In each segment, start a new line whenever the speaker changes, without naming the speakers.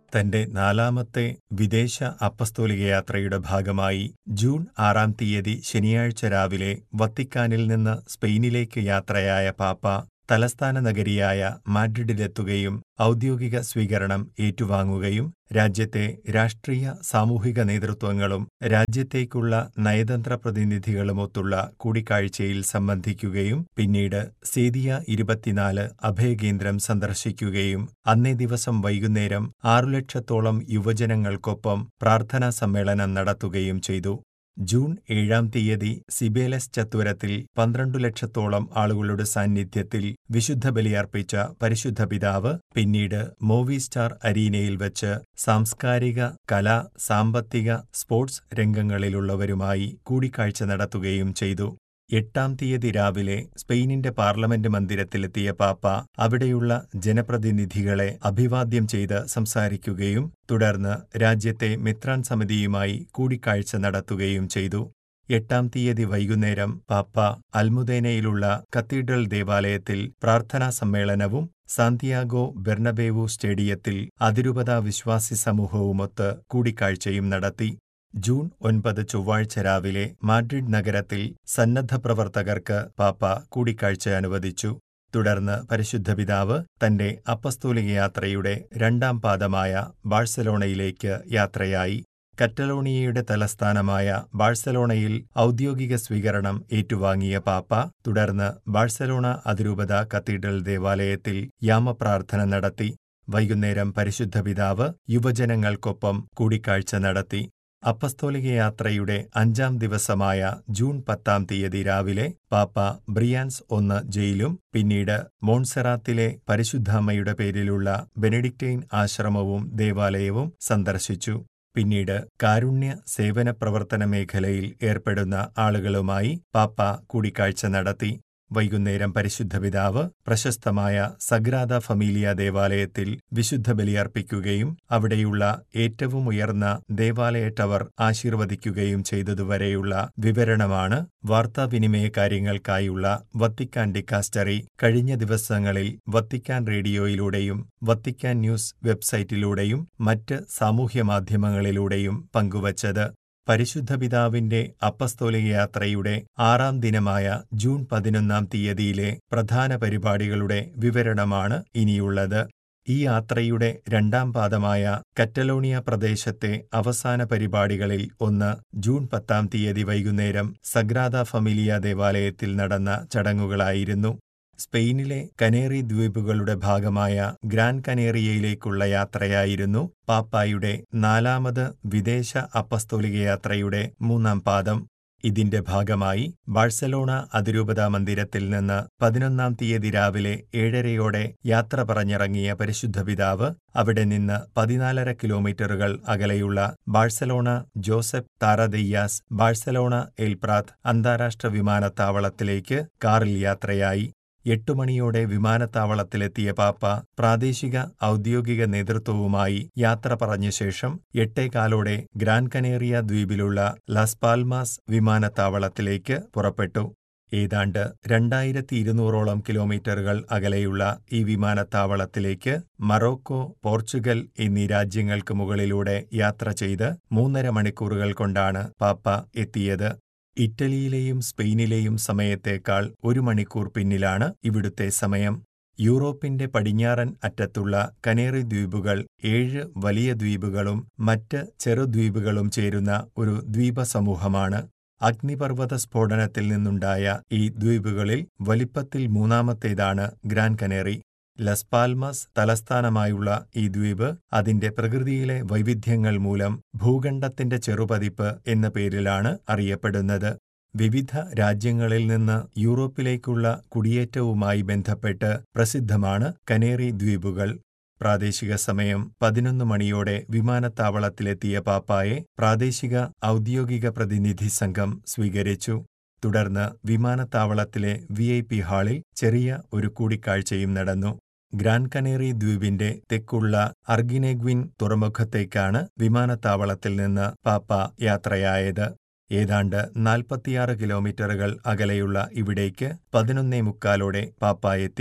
തന്റെ നാലാമത്തെ വിദേശ അപ്പസ്തോലികയാത്രയുടെ ഭാഗമായി ജൂൺ ആറാം തീയതി ശനിയാഴ്ച രാവിലെ വത്തിക്കാനിൽ നിന്ന് സ്പെയിനിലേക്ക് യാത്രയായ പാപ്പ തലസ്ഥാന നഗരിയായ മാഡ്രിഡിലെത്തുകയും ഔദ്യോഗിക സ്വീകരണം ഏറ്റുവാങ്ങുകയും രാജ്യത്തെ രാഷ്ട്രീയ സാമൂഹിക നേതൃത്വങ്ങളും രാജ്യത്തേക്കുള്ള നയതന്ത്ര പ്രതിനിധികളുമൊത്തുള്ള കൂടിക്കാഴ്ചയിൽ സംബന്ധിക്കുകയും പിന്നീട് സേദിയ ഇരുപത്തിനാല് അഭയകേന്ദ്രം സന്ദർശിക്കുകയും അന്നേ ദിവസം വൈകുന്നേരം ആറു ലക്ഷത്തോളം യുവജനങ്ങൾക്കൊപ്പം പ്രാർത്ഥനാ സമ്മേളനം നടത്തുകയും ചെയ്തു ജൂൺ ഏഴാം തീയതി സിബേലസ് ചത്വരത്തിൽ പന്ത്രണ്ടു ലക്ഷത്തോളം ആളുകളുടെ സാന്നിധ്യത്തിൽ വിശുദ്ധ ബലിയർപ്പിച്ച പരിശുദ്ധ പിതാവ് പിന്നീട് മൂവി സ്റ്റാർ അരീനയിൽ വച്ച് സാംസ്കാരിക കലാ സാമ്പത്തിക സ്പോർട്സ് രംഗങ്ങളിലുള്ളവരുമായി കൂടിക്കാഴ്ച നടത്തുകയും ചെയ്തു എട്ടാം തീയതി രാവിലെ സ്പെയിനിന്റെ പാർലമെന്റ് മന്ദിരത്തിലെത്തിയ പാപ്പ അവിടെയുള്ള ജനപ്രതിനിധികളെ അഭിവാദ്യം ചെയ്ത് സംസാരിക്കുകയും തുടർന്ന് രാജ്യത്തെ മിത്രാൻ സമിതിയുമായി കൂടിക്കാഴ്ച നടത്തുകയും ചെയ്തു എട്ടാം തീയതി വൈകുന്നേരം പാപ്പ അൽമുദേനയിലുള്ള കത്തീഡ്രൽ ദേവാലയത്തിൽ പ്രാർത്ഥനാ സമ്മേളനവും സാന്തിയാഗോ ബെർണബേവു സ്റ്റേഡിയത്തിൽ അതിരൂപത വിശ്വാസി സമൂഹവുമൊത്ത് കൂടിക്കാഴ്ചയും നടത്തി ജൂൺ ഒൻപത് ചൊവ്വാഴ്ച രാവിലെ മാഡ്രിഡ് നഗരത്തിൽ സന്നദ്ധ പ്രവർത്തകർക്ക് പാപ്പ കൂടിക്കാഴ്ച അനുവദിച്ചു തുടർന്ന് പരിശുദ്ധ പിതാവ് തന്റെ അപ്പസ്തോലിക യാത്രയുടെ രണ്ടാം പാദമായ ബാഴ്സലോണയിലേക്ക് യാത്രയായി കറ്റലോണിയയുടെ തലസ്ഥാനമായ ബാഴ്സലോണയിൽ ഔദ്യോഗിക സ്വീകരണം ഏറ്റുവാങ്ങിയ പാപ്പ തുടർന്ന് ബാഴ്സലോണ അതിരൂപത കത്തീഡ്രൽ ദേവാലയത്തിൽ യാമപ്രാർത്ഥന നടത്തി വൈകുന്നേരം പരിശുദ്ധ പിതാവ് യുവജനങ്ങൾക്കൊപ്പം കൂടിക്കാഴ്ച നടത്തി അപ്പസ്തോലിക യാത്രയുടെ അഞ്ചാം ദിവസമായ ജൂൺ പത്താം തീയതി രാവിലെ പാപ്പ ബ്രിയാൻസ് ഒന്ന് ജയിലും പിന്നീട് മോൺസെറാത്തിലെ പരിശുദ്ധാമ്മയുടെ പേരിലുള്ള ബെനഡിക്റ്റൈൻ ആശ്രമവും ദേവാലയവും സന്ദർശിച്ചു പിന്നീട് കാരുണ്യ സേവന പ്രവർത്തന മേഖലയിൽ ഏർപ്പെടുന്ന ആളുകളുമായി പാപ്പ കൂടിക്കാഴ്ച നടത്തി വൈകുന്നേരം പരിശുദ്ധ പിതാവ് പ്രശസ്തമായ സഗ്രാദ ഫമീലിയ ദേവാലയത്തിൽ വിശുദ്ധ ബലിയർപ്പിക്കുകയും അവിടെയുള്ള ഏറ്റവും ഉയർന്ന ദേവാലയ ടവർ ആശീർവദിക്കുകയും ചെയ്തതുവരെയുള്ള വിവരണമാണ് വാർത്താവിനിമയ കാര്യങ്ങൾക്കായുള്ള വത്തിക്കാൻ ഡിക്കാസ്റ്ററി കഴിഞ്ഞ ദിവസങ്ങളിൽ വത്തിക്കാൻ റേഡിയോയിലൂടെയും വത്തിക്കാൻ ന്യൂസ് വെബ്സൈറ്റിലൂടെയും മറ്റ് സാമൂഹ്യമാധ്യമങ്ങളിലൂടെയും പങ്കുവച്ചത് പരിശുദ്ധ പിതാവിന്റെ അപ്പസ്തോലിക യാത്രയുടെ ആറാം ദിനമായ ജൂൺ പതിനൊന്നാം തീയതിയിലെ പ്രധാന പരിപാടികളുടെ വിവരണമാണ് ഇനിയുള്ളത് ഈ യാത്രയുടെ രണ്ടാം പാദമായ കറ്റലോണിയ പ്രദേശത്തെ അവസാന പരിപാടികളിൽ ഒന്ന് ജൂൺ പത്താം തീയതി വൈകുന്നേരം സഗ്രാദ ഫമിലിയ ദേവാലയത്തിൽ നടന്ന ചടങ്ങുകളായിരുന്നു സ്പെയിനിലെ കനേറി ദ്വീപുകളുടെ ഭാഗമായ ഗ്രാൻ കനേറിയയിലേക്കുള്ള യാത്രയായിരുന്നു പാപ്പായുടെ നാലാമത് വിദേശ അപ്പസ്തോലിക യാത്രയുടെ മൂന്നാം പാദം ഇതിന്റെ ഭാഗമായി ബാഴ്സലോണ അതിരൂപത മന്ദിരത്തിൽ നിന്ന് പതിനൊന്നാം തീയതി രാവിലെ ഏഴരയോടെ യാത്ര പറഞ്ഞിറങ്ങിയ പരിശുദ്ധ പിതാവ് അവിടെ നിന്ന് പതിനാലര കിലോമീറ്ററുകൾ അകലെയുള്ള Barcelona Josep Tarradellas Barcelona El Prat അന്താരാഷ്ട്ര വിമാനത്താവളത്തിലേക്ക് കാറിൽ യാത്രയായി എട്ടു മണിയോടെ വിമാനത്താവളത്തിലെത്തിയ പാപ്പ പ്രാദേശിക ഔദ്യോഗിക നേതൃത്വവുമായി യാത്ര പറഞ്ഞ ശേഷം എട്ടേകാലോടെ ഗ്രാൻ കനേറിയ ദ്വീപിലുള്ള ലാസ് പാൽമാസ് വിമാനത്താവളത്തിലേക്ക് പുറപ്പെട്ടു ഏതാണ്ട് രണ്ടായിരത്തി ഇരുന്നൂറോളം കിലോമീറ്ററുകൾ അകലെയുള്ള ഈ വിമാനത്താവളത്തിലേക്ക് മറോക്കോ പോർച്ചുഗൽ എന്നീ രാജ്യങ്ങൾക്ക് മുകളിലൂടെ യാത്ര ചെയ്ത് മൂന്നര മണിക്കൂറുകൾ കൊണ്ടാണ് പാപ്പ എത്തിയത് ഇറ്റലിയിലെയും സ്പെയിനിലെയും സമയത്തേക്കാൾ ഒരു മണിക്കൂർ പിന്നിലാണ് ഇവിടുത്തെ സമയം യൂറോപ്പിന്റെ പടിഞ്ഞാറൻ അറ്റത്തുള്ള കനേറി ദ്വീപുകൾ ഏഴ് വലിയ ദ്വീപുകളും മറ്റ് ചെറുദ്വീപുകളും ചേരുന്ന ഒരു ദ്വീപസമൂഹമാണ് അഗ്നിപർവ്വത സ്ഫോടനത്തിൽ നിന്നുണ്ടായ ഈ ദ്വീപുകളിൽ വലിപ്പത്തിൽ മൂന്നാമത്തേതാണ് ഗ്രാൻ കനേറി ലസ് പാൽമസ് തലസ്ഥാനമായുള്ള ഈ ദ്വീപ് അതിന്റെ പ്രകൃതിയിലെ വൈവിധ്യങ്ങൾ മൂലം ഭൂഖണ്ഡത്തിന്റെ ചെറുപതിപ്പ് എന്ന പേരിലാണ് അറിയപ്പെടുന്നത് വിവിധ രാജ്യങ്ങളിൽ നിന്ന് യൂറോപ്പിലേക്കുള്ള കുടിയേറ്റവുമായി ബന്ധപ്പെട്ട് പ്രസിദ്ധമാണ് കനേറി ദ്വീപുകൾ പ്രാദേശിക സമയം പതിനൊന്ന് മണിയോടെ വിമാനത്താവളത്തിലെത്തിയ പാപ്പായെ പ്രാദേശിക ഔദ്യോഗിക പ്രതിനിധി സംഘം സ്വീകരിച്ചു തുടർന്ന് വിമാനത്താവളത്തിലെ വി ഐ പി ഹാളിൽ ചെറിയ ഒരു കൂടിക്കാഴ്ചയും നടന്നു ഗ്രാൻ കനേറി ദ്വീപിന്റെ തെക്കുള്ള അർഗിനെഗ്വിൻ തുറമുഖത്തേക്കാണ് വിമാനത്താവളത്തിൽ നിന്ന് പാപ്പ യാത്രയായത് ഏതാണ്ട് നാൽപ്പത്തിയാറ് കിലോമീറ്ററുകൾ അകലെയുള്ള ഇവിടേക്ക് പതിനൊന്നേ മുക്കാലോടെ പാപ്പ എത്തി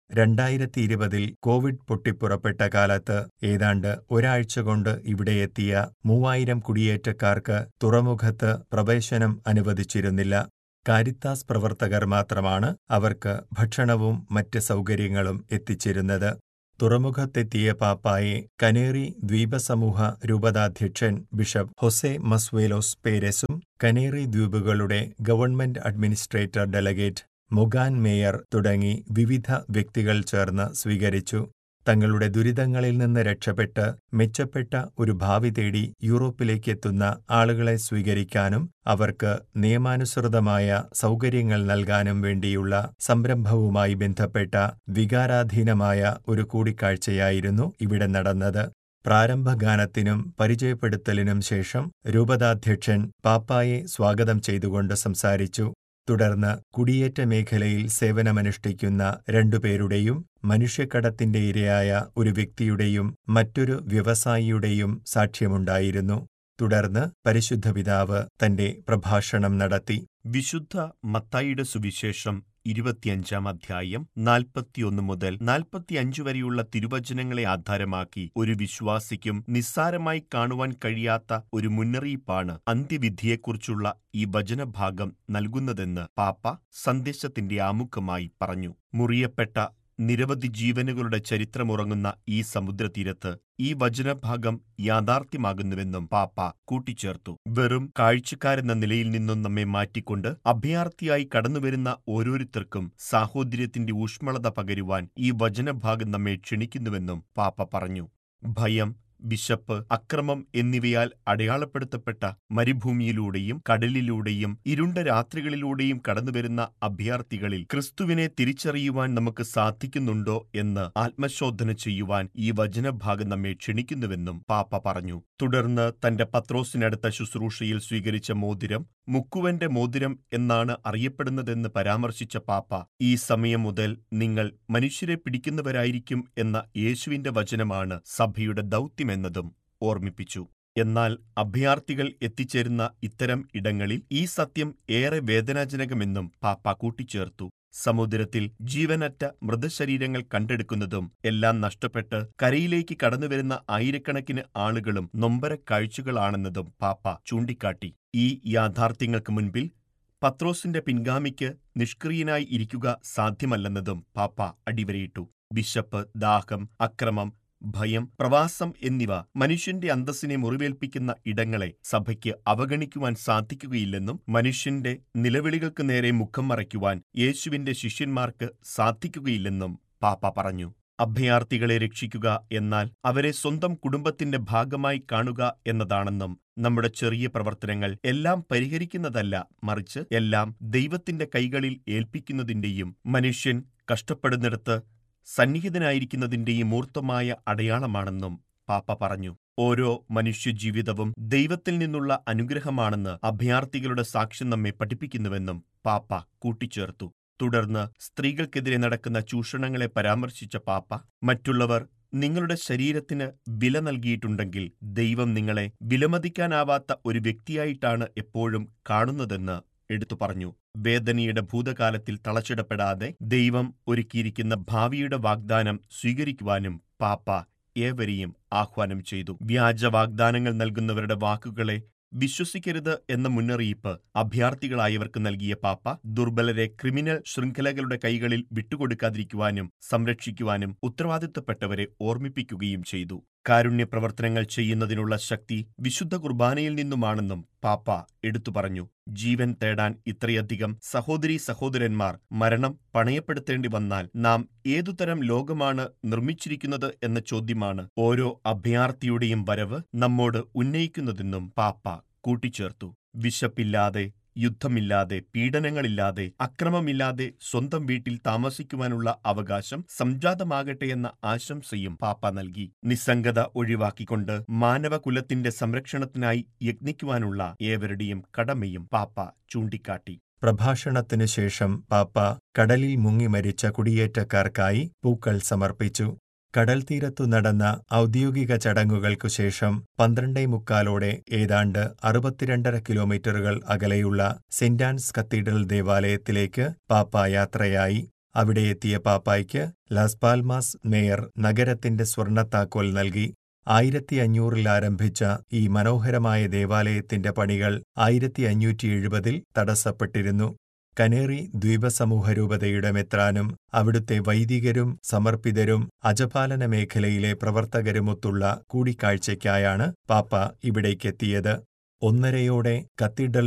രണ്ടായിരത്തി ഇരുപതിൽ കോവിഡ് പൊട്ടിപ്പുറപ്പെട്ട കാലത്ത് ഏതാണ്ട് ഒരാഴ്ച കൊണ്ട് ഇവിടെയെത്തിയ മൂവായിരം കുടിയേറ്റക്കാർക്ക് തുറമുഖത്ത് പ്രവേശനം അനുവദിച്ചിരുന്നില്ല കാരിത്താസ് പ്രവർത്തകർ മാത്രമാണ് അവർക്ക് ഭക്ഷണവും മറ്റ് സൗകര്യങ്ങളും എത്തിച്ചിരുന്നത് തുറമുഖത്തെത്തിയ പാപ്പായെ കനേറി ദ്വീപസമൂഹ രൂപതാധ്യക്ഷൻ ബിഷപ്പ് ഹൊസെ മസ്വേലോസ് പേരെസും കനേറി ദ്വീപുകളുടെ government administrator delegate Mogan mayor തുടങ്ങി വിവിധ വ്യക്തികൾ ചേർന്ന് സ്വീകരിച്ചു തങ്ങളുടെ ദുരിതങ്ങളിൽ നിന്ന് രക്ഷപ്പെട്ട് മെച്ചപ്പെട്ട ഒരു ഭാവി തേടി യൂറോപ്പിലേക്കെത്തുന്ന ആളുകളെ സ്വീകരിക്കാനും അവർക്ക് നിയമാനുസൃതമായ സൗകര്യങ്ങൾ നൽകാനും വേണ്ടിയുള്ള സംരംഭവുമായി ബന്ധപ്പെട്ട വികാരാധീനമായ ഒരു കൂടിക്കാഴ്ചയായിരുന്നു ഇവിടെ നടന്നത് പ്രാരംഭഗാനത്തിനും പരിചയപ്പെടുത്തലിനും ശേഷം രൂപതാധ്യക്ഷൻ പാപ്പായെ സ്വാഗതം ചെയ്തുകൊണ്ട് സംസാരിച്ചു തുടർന്ന് കുടിയേറ്റ മേഖലയിൽ സേവനമനുഷ്ഠിക്കുന്ന രണ്ടുപേരുടെയും മനുഷ്യക്കടത്തിന്റെ ഇരയായ ഒരു വ്യക്തിയുടെയും മറ്റൊരു വ്യവസായിയുടെയും സാക്ഷ്യമുണ്ടായിരുന്നു തുടർന്ന് പരിശുദ്ധ പിതാവ് തന്റെ പ്രഭാഷണം നടത്തി
വിശുദ്ധ മത്തായിയുടെ സുവിശേഷം ഇരുപത്തിയഞ്ചാം അധ്യായം നാൽപ്പത്തിയൊന്ന് മുതൽ നാൽപ്പത്തിയഞ്ച് വരെയുള്ള തിരുവചനങ്ങളെ ആധാരമാക്കി ഒരു വിശ്വാസിക്കും നിസ്സാരമായി കാണുവാൻ കഴിയാത്ത ഒരു മുന്നറിയിപ്പാണ് അന്ത്യവിധിയെക്കുറിച്ചുള്ള ഈ വചനഭാഗം നൽകുന്നതെന്ന് പാപ്പ സന്ദേശത്തിന്റെ ആമുഖമായി പറഞ്ഞു മുറിയപ്പെട്ട നിരവധി ജീവനുകളുടെ ചരിത്രമുറങ്ങുന്ന ഈ സമുദ്രതീരത്ത് ഈ വചനഭാഗം യാഥാർത്ഥ്യമാകുന്നുവെന്നും പാപ്പ കൂട്ടിച്ചേർത്തു വെറും കാഴ്ചക്കാരെന്ന നിലയിൽ നിന്നും നമ്മെ മാറ്റിക്കൊണ്ട് അഭയാർത്ഥിയായി കടന്നുവരുന്ന ഓരോരുത്തർക്കും സാഹോദര്യത്തിന്റെ ഊഷ്മളത പകരുവാൻ ഈ വചനഭാഗം നമ്മെ ക്ഷണിക്കുന്നുവെന്നും പാപ്പ പറഞ്ഞു ഭയം വിശപ്പ് അക്രമം എന്നിവയാൽ അടയാളപ്പെടുത്തപ്പെട്ട മരുഭൂമിയിലൂടെയും കടലിലൂടെയും ഇരുണ്ട രാത്രികളിലൂടെയും കടന്നുവരുന്ന അഭയാർത്ഥികളിൽ ക്രിസ്തുവിനെ തിരിച്ചറിയുവാൻ നമുക്ക് സാധിക്കുന്നുണ്ടോ എന്ന് ആത്മശോധന ചെയ്യുവാൻ ഈ വചനഭാഗം നമ്മെ ക്ഷണിക്കുന്നുവെന്നും പാപ്പ പറഞ്ഞു തുടർന്ന് തന്റെ പത്രോസിനടുത്ത ശുശ്രൂഷയിൽ സ്വീകരിച്ച മോതിരം മുക്കുവന്റെ മോതിരം എന്നാണ് അറിയപ്പെടുന്നതെന്ന് പരാമർശിച്ച പാപ്പ ഈ സമയം മുതൽ നിങ്ങൾ മനുഷ്യരെ പിടിക്കുന്നവരായിരിക്കും എന്ന യേശുവിന്റെ വചനമാണ് സഭയുടെ ദൗത്യമെന്നതും ഓർമ്മിപ്പിച്ചു എന്നാൽ അഭയാർത്ഥികൾ എത്തിച്ചേരുന്ന ഇത്തരം ഇടങ്ങളിൽ ഈ സത്യം ഏറെ വേദനാജനകമെന്നും പാപ്പ കൂട്ടിച്ചേർത്തു സമുദ്രത്തിൽ ജീവനറ്റ മൃതശരീരങ്ങൾ കണ്ടെടുക്കുന്നതും എല്ലാം നഷ്ടപ്പെട്ട് കരയിലേക്ക് കടന്നുവരുന്ന ആയിരക്കണക്കിന് ആളുകളും നൊമ്പര കാഴ്ചകളാണെന്നതും പാപ്പ ചൂണ്ടിക്കാട്ടി ഈ യാഥാർത്ഥ്യങ്ങൾക്ക് മുൻപിൽ പത്രോസിന്റെ പിൻഗാമിക്ക് നിഷ്ക്രിയനായി ഇരിക്കുക സാധ്യമല്ലെന്നതും പാപ്പ അടിവരയിട്ടു വിശപ്പ് ദാഹം അക്രമം ഭയം പ്രവാസം എന്നിവ മനുഷ്യന്റെ അന്തസ്സിനെ മുറിവേൽപ്പിക്കുന്ന ഇടങ്ങളെ സഭയ്ക്ക് അവഗണിക്കുവാൻ സാധിക്കുകയില്ലെന്നും മനുഷ്യന്റെ നിലവിളികൾക്ക് നേരെ മുഖം മറയ്ക്കുവാൻ യേശുവിന്റെ ശിഷ്യന്മാർക്ക് സാധിക്കുകയില്ലെന്നും പാപ്പ പറഞ്ഞു അഭയാർത്ഥികളെ രക്ഷിക്കുക എന്നാൽ അവരെ സ്വന്തം കുടുംബത്തിന്റെ ഭാഗമായി കാണുക എന്നതാണെന്നും നമ്മുടെ ചെറിയ പ്രവർത്തനങ്ങൾ എല്ലാം പരിഹരിക്കുന്നതല്ല മറിച്ച് എല്ലാം ദൈവത്തിന്റെ കൈകളിൽ ഏൽപ്പിക്കുന്നതിന്റെയും മനുഷ്യൻ കഷ്ടപ്പെടുന്നിടത്ത് സന്നിഹിതനായിരിക്കുന്നതിന്റെയും മൂർത്തമായ അടയാളമാണെന്നും പാപ്പ പറഞ്ഞു ഓരോ മനുഷ്യജീവിതവും ദൈവത്തിൽ നിന്നുള്ള അനുഗ്രഹമാണെന്ന് അഭയാർത്ഥികളുടെ സാക്ഷ്യം നമ്മെ പഠിപ്പിക്കുന്നുവെന്നും പാപ്പ കൂട്ടിച്ചേർത്തു തുടർന്ന് സ്ത്രീകൾക്കെതിരെ നടക്കുന്ന ചൂഷണങ്ങളെ പരാമർശിച്ച പാപ്പ മറ്റുള്ളവർ നിങ്ങളുടെ ശരീരത്തിന് വില നൽകിയിട്ടുണ്ടെങ്കിൽ ദൈവം നിങ്ങളെ വിലമതിക്കാനാവാത്ത ഒരു വ്യക്തിയായിട്ടാണ് എപ്പോഴും കാണുന്നതെന്ന് എടുത്തു പറഞ്ഞു വേദനയുടെ ഭൂതകാലത്തിൽ തളച്ചിടപ്പെടാതെ ദൈവം ഒരുക്കിയിരിക്കുന്ന ഭാവിയുടെ വാഗ്ദാനം സ്വീകരിക്കുവാനും പാപ്പ ഏവരെയും ആഹ്വാനം ചെയ്തു വ്യാജ വാഗ്ദാനങ്ങൾ നൽകുന്നവരുടെ വാക്കുകളെ വിശ്വസിക്കരുത് എന്ന മുന്നറിയിപ്പ് അഭയാർത്ഥികളായവർക്ക് നൽകിയ പാപ്പ ദുർബലരെ ക്രിമിനൽ ശൃംഖലകളുടെ കൈകളിൽ വിട്ടുകൊടുക്കാതിരിക്കുവാനും സംരക്ഷിക്കുവാനും ഉത്തരവാദിത്തപ്പെട്ടവരെ ഓർമ്മിപ്പിക്കുകയും ചെയ്തു കാരുണ്യ പ്രവർത്തനങ്ങൾ ചെയ്യുന്നതിനുള്ള ശക്തി വിശുദ്ധ കുർബാനയിൽ നിന്നുമാണെന്നും പാപ്പ എടുത്തു പറഞ്ഞു ജീവൻ തേടാൻ ഇത്രയധികം സഹോദരീ സഹോദരന്മാർ മരണം പണയപ്പെടുത്തേണ്ടി വന്നാൽ നാം ഏതുതരം ലോകമാണ് നിർമ്മിച്ചിരിക്കുന്നത് എന്ന ചോദ്യമാണ് ഓരോ അഭയാർത്ഥിയുടെയും വരവ് നമ്മോട് ഉന്നയിക്കുന്നതെന്നും പാപ്പ കൂട്ടിച്ചേർത്തു വിശപ്പില്ലാതെ യുദ്ധമില്ലാതെ പീഡനങ്ങളില്ലാതെ അക്രമമില്ലാതെ സ്വന്തം വീട്ടിൽ താമസിക്കുവാനുള്ള അവകാശം സംജാതമാകട്ടെ എന്ന ആശംസയും പാപ്പ നൽകി നിസ്സംഗത ഒഴിവാക്കിക്കൊണ്ട് മാനവകുലത്തിന്റെ സംരക്ഷണത്തിനായി യത്നിക്കുവാനുള്ള ഏവരുടെയും കടമയും പാപ്പ ചൂണ്ടിക്കാട്ടി
പ്രഭാഷണത്തിനു ശേഷം പാപ്പ കടലിൽ മുങ്ങി മരിച്ച കുടിയേറ്റക്കാർക്കായി പൂക്കൾ സമർപ്പിച്ചു കടൽ തീരത്തു നടന്ന ഔദ്യോഗിക ചടങ്ങുകൾക്കു ശേഷം പന്ത്രണ്ടേ മുക്കാലോടെ ഏതാണ്ട് അറുപത്തിരണ്ടര കിലോമീറ്ററുകൾ അകലെയുള്ള സെന്റ് ആൻസ് കത്തീഡ്രൽ ദേവാലയത്തിലേക്ക് പാപ്പ യാത്രയായി അവിടെ എത്തിയ പാപ്പായ്ക്ക് ലാസ് പാൽമാസ് മേയർ നഗരത്തിന്റെ സ്വർണ്ണത്താക്കോൽ നൽകി ആയിരത്തി അഞ്ഞൂറിൽ ആരംഭിച്ച ഈ മനോഹരമായ ദേവാലയത്തിന്റെ പണികൾ ആയിരത്തി അഞ്ഞൂറ്റി എഴുപതിൽ തടസ്സപ്പെട്ടിരുന്നു കനേറി ദ്വീപസമൂഹരൂപതയുടെ മെത്രാനും അവിടുത്തെ വൈദികരും സമർപ്പിതരും അജപാലന മേഖലയിലെ പ്രവർത്തകരുമൊത്തുള്ള കൂടിക്കാഴ്ചയ്ക്കായാണ് പാപ്പ ഇവിടേക്കെത്തിയത് ഒന്നരയോടെ കത്തീഡ്രൽ